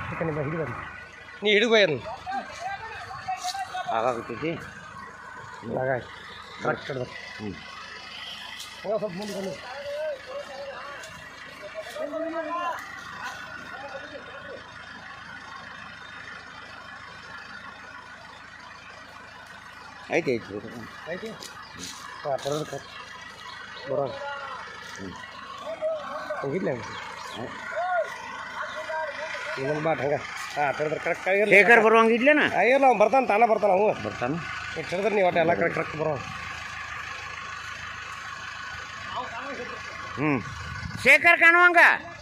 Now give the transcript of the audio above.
ಯಾಕೆ ನಿಮ್ಮ ಹಿಡಿ ಬಂದು ನೀ ಹಿಡಿದು ಬೈ ಅದನ್ನ ಆಗಾಗ್ತೈತಿ ಹಾಗಾಗಿ ಕರೆಕ್ಟ್ ಹಿಡ್ದು ಹ್ಞೂ ಹಂಗೆ ಸ್ವಲ್ಪ ಮುಂದೆ ಬನ್ನಿ ಐತಿ ಐತಿ ಆಯ್ತು ಹಾಂ ಬರೋದು ಕರೆಕ್ಟ್ ಬರೋದು ಹ್ಞೂ ಹಂಗಿಲ್ಲ ಇನ್ನೊಂದು ಬಾಟ್ ಹಂಗೆ ಹಾಂ ಹಿಡಿದ್ರೆ ಕರೆಕ್ಟ್ ಆಗಿರಲಿ ಶೇಖರ್ ಬರುವಂಗಿದ್ಲೇನ ಆಗಿರಲ್ಲ ಅವ್ನು ಬರ್ತಾನೆ ತಾನೇ ಬರ್ತಾನೆ ಅವು ಬರ್ತಾನ ಇಟ್ಟು ಹಿಡಿದ್ರೆ ನೀವು ಒಟ್ಟು ಎಲ್ಲ ಕರೆಕ್ಟ್ ಕರೆಕ್ಟ್ ಬರೋ ಹ್ಞೂ ಶೇಖರ್ ಕಾಣುವಂಗ